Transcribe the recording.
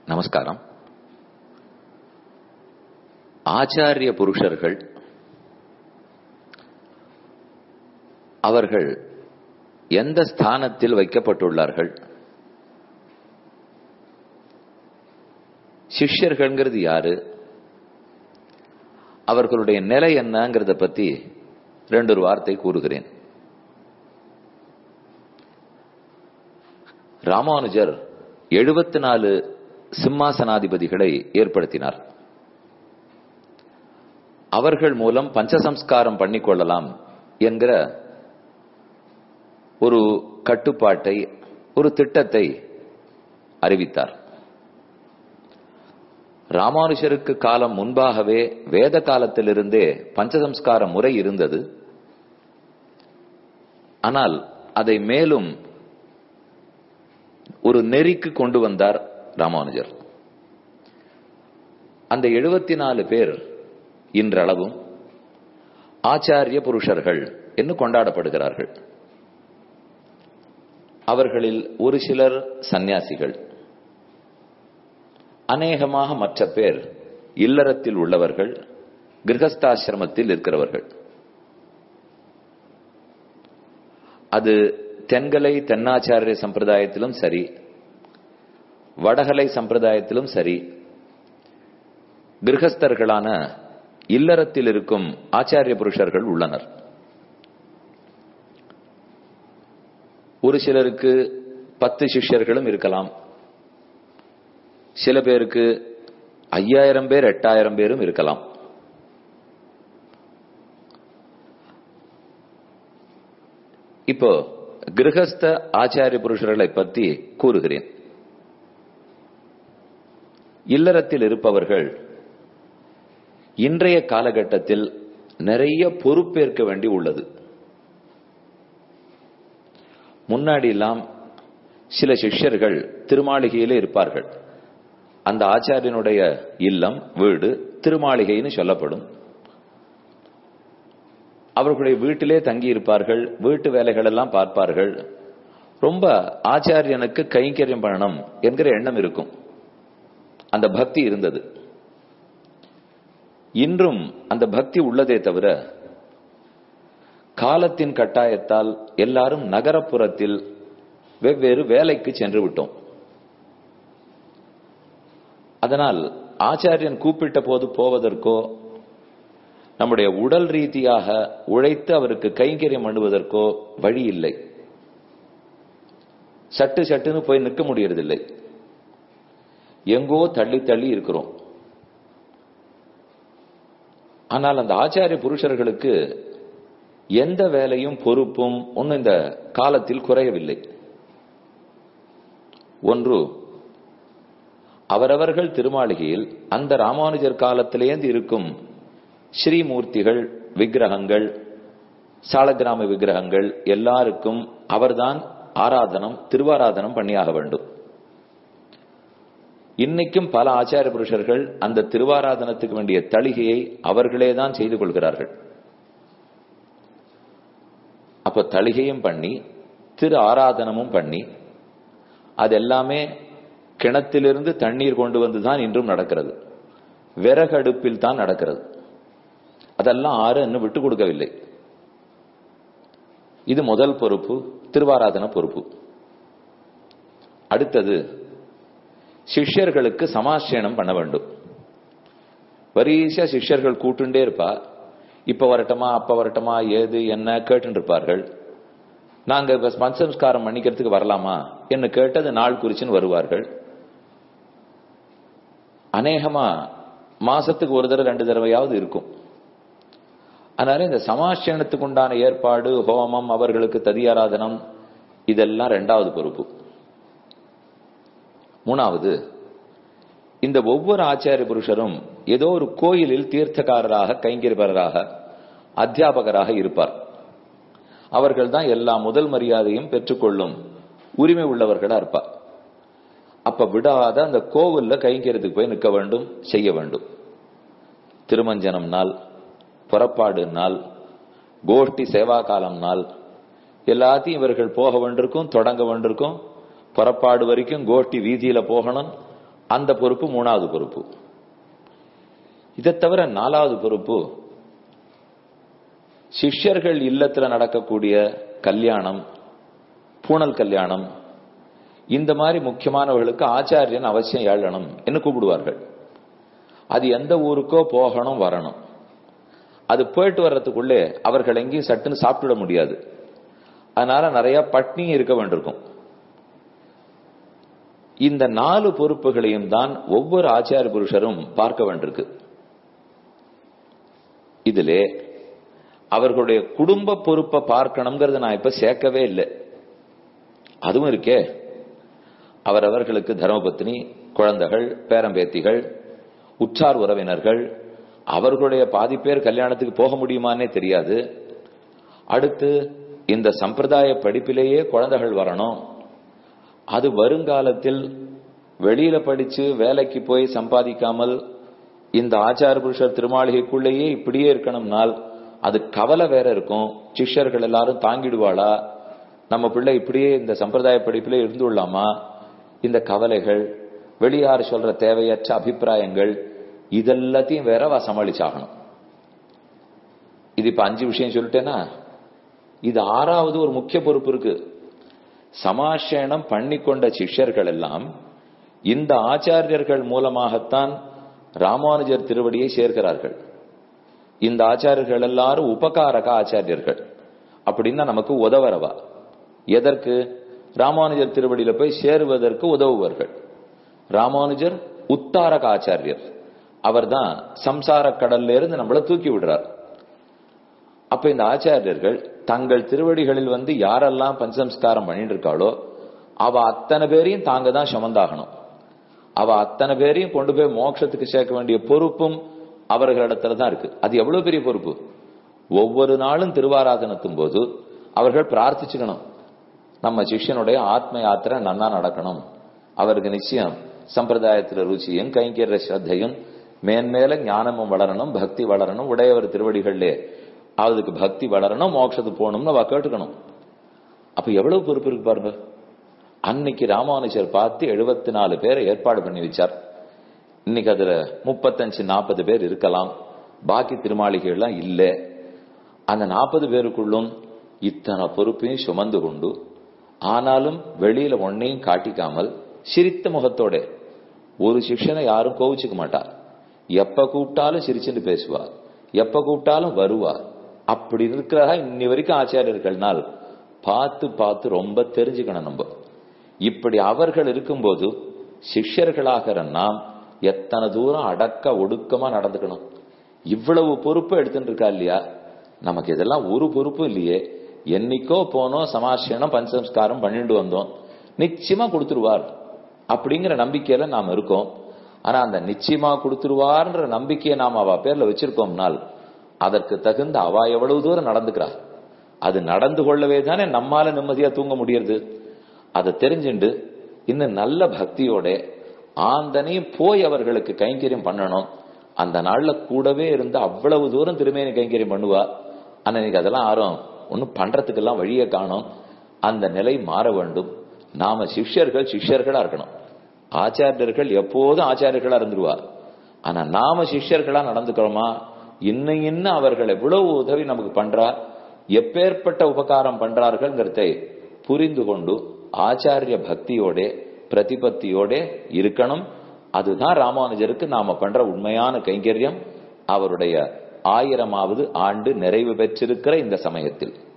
நமஸ்காரம் ஆச்சாரிய புருஷர்கள் அவர்கள் எந்த ஸ்தானத்தில் வைக்கப்பட்டுள்ளார்கள் சிஷ்யர்கள்ங்கிறது யாரு அவர்களுடைய நிலை என்னங்கிறத பத்தி ரெண்டு ஒரு வார்த்தை கூறுகிறேன் ராமானுஜர் எழுபத்தி நாலு சிம்மாசனாதிபதிகளை ஏற்படுத்தினார் அவர்கள் மூலம் பஞ்சசம்ஸ்காரம் பண்ணிக்கொள்ளலாம் என்கிற ஒரு கட்டுப்பாட்டை ஒரு திட்டத்தை அறிவித்தார் ராமானுஷருக்கு காலம் முன்பாகவே வேத காலத்திலிருந்தே பஞ்சசம்ஸ்கார முறை இருந்தது ஆனால் அதை மேலும் ஒரு நெறிக்கு கொண்டு வந்தார் ராமானுஜர் அந்த எழுபத்தி நாலு பேர் இன்றளவும் ஆச்சாரிய புருஷர்கள் என்று கொண்டாடப்படுகிறார்கள் அவர்களில் ஒரு சிலர் சந்நியாசிகள் அநேகமாக மற்ற பேர் இல்லறத்தில் உள்ளவர்கள் கிரகஸ்தாசிரமத்தில் இருக்கிறவர்கள் அது தென்கலை தென்னாச்சாரிய சம்பிரதாயத்திலும் சரி வடகலை சம்பிரதாயத்திலும் சரி கிரகஸ்தர்களான இல்லறத்தில் இருக்கும் ஆச்சாரிய புருஷர்கள் உள்ளனர் ஒரு சிலருக்கு பத்து சிஷ்யர்களும் இருக்கலாம் சில பேருக்கு ஐயாயிரம் பேர் எட்டாயிரம் பேரும் இருக்கலாம் இப்போ கிரகஸ்த ஆச்சாரிய புருஷர்களை பத்தி கூறுகிறேன் இல்லறத்தில் இருப்பவர்கள் இன்றைய காலகட்டத்தில் நிறைய பொறுப்பேற்க வேண்டி உள்ளது முன்னாடி எல்லாம் சில சிஷ்யர்கள் திருமாளிகையிலே இருப்பார்கள் அந்த ஆச்சாரியனுடைய இல்லம் வீடு திருமாளிகைன்னு சொல்லப்படும் அவர்களுடைய வீட்டிலே தங்கி இருப்பார்கள் வீட்டு வேலைகள் எல்லாம் பார்ப்பார்கள் ரொம்ப ஆச்சாரியனுக்கு கைங்கரியம் பண்ணணும் என்கிற எண்ணம் இருக்கும் அந்த பக்தி இருந்தது இன்றும் அந்த பக்தி உள்ளதே தவிர காலத்தின் கட்டாயத்தால் எல்லாரும் நகரப்புறத்தில் வெவ்வேறு வேலைக்கு சென்று விட்டோம் அதனால் ஆச்சாரியன் கூப்பிட்ட போது போவதற்கோ நம்முடைய உடல் ரீதியாக உழைத்து அவருக்கு கைங்கரியம் பண்ணுவதற்கோ வழி இல்லை சட்டு சட்டுன்னு போய் நிற்க முடியறதில்லை எங்கோ தள்ளி தள்ளி இருக்கிறோம் ஆனால் அந்த ஆச்சாரிய புருஷர்களுக்கு எந்த வேலையும் பொறுப்பும் ஒன்னும் இந்த காலத்தில் குறையவில்லை ஒன்று அவரவர்கள் திருமாளிகையில் அந்த ராமானுஜர் காலத்திலேந்து இருக்கும் ஸ்ரீமூர்த்திகள் விக்கிரகங்கள் சாலக்கிராம விக்கிரகங்கள் எல்லாருக்கும் அவர்தான் ஆராதனம் திருவாராதனம் பண்ணியாக வேண்டும் இன்னைக்கும் பல ஆச்சாரிய புருஷர்கள் அந்த திருவாராதனத்துக்கு வேண்டிய தளிகையை அவர்களே தான் செய்து கொள்கிறார்கள் அப்ப தளிகையும் பண்ணி திரு ஆராதனமும் பண்ணி அது எல்லாமே கிணத்திலிருந்து தண்ணீர் கொண்டு வந்துதான் இன்றும் நடக்கிறது விறகடுப்பில் தான் நடக்கிறது அதெல்லாம் ஆறு இன்னும் விட்டு கொடுக்கவில்லை இது முதல் பொறுப்பு திருவாராதன பொறுப்பு அடுத்தது சிஷ்யர்களுக்கு சமாசேனம் பண்ண வேண்டும் வரிசையா சிஷ்யர்கள் கூட்டுண்டே இருப்பா இப்ப வரட்டமா அப்ப வரட்டமா ஏது என்ன கேட்டு இருப்பார்கள் நாங்க பஞ்சசம்ஸ்காரம் பண்ணிக்கிறதுக்கு வரலாமா என்ன கேட்டது நாள் குறிச்சுன்னு வருவார்கள் அநேகமா மாசத்துக்கு ஒரு தடவை ரெண்டு தடவையாவது இருக்கும் அதனால இந்த சமாசேனத்துக்கு உண்டான ஏற்பாடு ஹோமம் அவர்களுக்கு ததியாராதனம் இதெல்லாம் ரெண்டாவது பொறுப்பு மூணாவது இந்த ஒவ்வொரு ஆச்சாரிய புருஷரும் ஏதோ ஒரு கோயிலில் தீர்த்தக்காரராக கைங்கரிபரராக அத்தியாபகராக இருப்பார் அவர்கள் தான் எல்லா முதல் மரியாதையும் பெற்றுக்கொள்ளும் உரிமை உள்ளவர்களா இருப்பார் அப்ப விடாத அந்த கோவில்ல கைங்கிறதுக்கு போய் நிற்க வேண்டும் செய்ய வேண்டும் திருமஞ்சனம் நாள் புறப்பாடு நாள் கோஷ்டி சேவா காலம் நாள் எல்லாத்தையும் இவர்கள் போக வேண்டிருக்கும் தொடங்க வேண்டிருக்கும் புறப்பாடு வரைக்கும் கோஷ்டி வீதியில போகணும் அந்த பொறுப்பு மூணாவது பொறுப்பு இதை தவிர நாலாவது பொறுப்பு சிஷ்யர்கள் இல்லத்துல நடக்கக்கூடிய கல்யாணம் பூணல் கல்யாணம் இந்த மாதிரி முக்கியமானவர்களுக்கு ஆச்சாரியன் அவசியம் ஏழணும் என்று கூப்பிடுவார்கள் அது எந்த ஊருக்கோ போகணும் வரணும் அது போயிட்டு வர்றதுக்குள்ளே அவர்கள் எங்கேயும் சட்டுன்னு சாப்பிட முடியாது அதனால நிறைய பட்னியும் இருக்க வேண்டியிருக்கும் இந்த நாலு பொறுப்புகளையும் தான் ஒவ்வொரு ஆச்சார புருஷரும் பார்க்க வேண்டியிருக்கு இதிலே அவர்களுடைய குடும்ப பொறுப்பை பார்க்கணுங்கிறத நான் இப்ப சேர்க்கவே இல்லை அதுவும் இருக்கே அவரவர்களுக்கு தர்மபத்னி குழந்தைகள் பேரம்பேத்திகள் உற்றார் உறவினர்கள் அவர்களுடைய பாதி பேர் கல்யாணத்துக்கு போக முடியுமானே தெரியாது அடுத்து இந்த சம்பிரதாய படிப்பிலேயே குழந்தைகள் வரணும் அது வருங்காலத்தில் வெளியில படிச்சு வேலைக்கு போய் சம்பாதிக்காமல் இந்த ஆச்சார புருஷர் திருமாளிகைக்குள்ளேயே இப்படியே இருக்கணும்னால் அது கவலை வேற இருக்கும் சிஷ்யர்கள் எல்லாரும் தாங்கிடுவாளா நம்ம பிள்ளை இப்படியே இந்த சம்பிரதாய படிப்பிலே இருந்துள்ளாமா இந்த கவலைகள் வெளியார் சொல்ற தேவையற்ற அபிப்பிராயங்கள் இதெல்லாத்தையும் வேற வா சமாளிச்சாகணும் இது இப்ப அஞ்சு விஷயம் சொல்லிட்டேன்னா இது ஆறாவது ஒரு முக்கிய பொறுப்பு இருக்கு சமாஷேணம் பண்ணிக்கொண்ட சிஷ்யர்கள் எல்லாம் இந்த ஆச்சாரியர்கள் மூலமாகத்தான் ராமானுஜர் திருவடியை சேர்க்கிறார்கள் இந்த ஆச்சாரியர்கள் எல்லாரும் உபகாரக ஆச்சாரியர்கள் அப்படின்னா நமக்கு உதவரவா எதற்கு ராமானுஜர் திருவடியில போய் சேருவதற்கு உதவுவார்கள் ராமானுஜர் உத்தாரக ஆச்சாரியர் அவர் தான் சம்சார கடல்ல இருந்து நம்மள தூக்கி விடுறார் அப்ப இந்த ஆச்சாரியர்கள் தங்கள் திருவடிகளில் வந்து யாரெல்லாம் பஞ்சசம்ஸ்காரம் பண்ணிட்டு இருக்காளோ அவ அத்தனை பேரையும் தாங்க தான் சுமந்தாகணும் அவ அத்தனை பேரையும் கொண்டு போய் மோட்சத்துக்கு சேர்க்க வேண்டிய பொறுப்பும் அவர்களிடத்துல தான் இருக்கு அது எவ்வளவு பெரிய பொறுப்பு ஒவ்வொரு நாளும் திருவாராதனத்தும் போது அவர்கள் பிரார்த்திச்சுக்கணும் நம்ம சிஷ்யனுடைய ஆத்ம யாத்திரை நன்னா நடக்கணும் அவருக்கு நிச்சயம் சம்பிரதாயத்துல ருச்சியும் கைங்கரிய ஸ்ரத்தையும் மேன்மேல ஞானமும் வளரணும் பக்தி வளரணும் உடையவர் திருவடிகளிலே அதுக்கு பக்தி வளரணும் மோட்சத்துக்கு போகணும்னு அவ கேட்டுக்கணும் அப்ப எவ்வளவு பொறுப்பு இருக்கு பாருங்க அன்னைக்கு ராமானுஜர் பார்த்து எழுபத்தி நாலு பேரை ஏற்பாடு பண்ணி வச்சார் இன்னைக்கு அதுல முப்பத்தஞ்சு நாற்பது பேர் இருக்கலாம் பாக்கி திருமாளிகைகள்லாம் இல்லை அந்த நாற்பது பேருக்குள்ளும் இத்தனை பொறுப்பையும் சுமந்து கொண்டு ஆனாலும் வெளியில ஒன்னையும் காட்டிக்காமல் சிரித்த முகத்தோட ஒரு சிஷ்யனை யாரும் கோவிச்சுக்க மாட்டா எப்ப கூப்பிட்டாலும் சிரிச்சுட்டு பேசுவா எப்ப கூப்பிட்டாலும் வருவா அப்படி இருக்கிறதா இன்னி வரைக்கும் ஆச்சாரியர்கள்னால் பார்த்து பார்த்து ரொம்ப தெரிஞ்சுக்கணும் நம்ம இப்படி அவர்கள் இருக்கும்போது சிஷ்யர்களாகிற நாம் எத்தனை தூரம் அடக்க ஒடுக்கமா நடந்துக்கணும் இவ்வளவு பொறுப்பு எடுத்துட்டு இருக்கா இல்லையா நமக்கு இதெல்லாம் ஒரு பொறுப்பும் இல்லையே என்னைக்கோ போனோம் சமாசனம் பஞ்சசம்ஸ்காரம் பண்ணிட்டு வந்தோம் நிச்சயமா கொடுத்துருவார் அப்படிங்கிற நம்பிக்கையில நாம் இருக்கோம் ஆனா அந்த நிச்சயமா கொடுத்துருவார்ன்ற நம்பிக்கையை நாம் அவ பேர்ல வச்சிருக்கோம்னால் அதற்கு தகுந்த அவ எவ்வளவு தூரம் நடந்துக்கிறா அது நடந்து கொள்ளவே தானே நம்மால நிம்மதியா தூங்க முடியறது அதை தெரிஞ்சுண்டு இன்னும் நல்ல பக்தியோட ஆந்தனையும் போய் அவர்களுக்கு கைங்கரியம் பண்ணணும் அந்த நாள்ல கூடவே இருந்து அவ்வளவு தூரம் திருமேனி கைங்கரியம் பண்ணுவா ஆனா இன்னைக்கு அதெல்லாம் ஆறும் ஒன்னும் பண்றதுக்கெல்லாம் வழியை காணும் அந்த நிலை மாற வேண்டும் நாம சிஷ்யர்கள் சிஷ்யர்களா இருக்கணும் ஆச்சாரியர்கள் எப்போதும் ஆச்சாரியர்களா இருந்துருவா ஆனா நாம சிஷ்யர்களா நடந்துக்கிறோமா இன்னும் இன்னும் அவர்கள் எவ்வளவு உதவி நமக்கு பண்றா எப்பேற்பட்ட உபகாரம் பண்றார்கள்ங்கிறதை புரிந்து கொண்டு ஆச்சாரிய பக்தியோட பிரதிபத்தியோட இருக்கணும் அதுதான் ராமானுஜருக்கு நாம பண்ற உண்மையான கைங்கரியம் அவருடைய ஆயிரமாவது ஆண்டு நிறைவு பெற்றிருக்கிற இந்த சமயத்தில்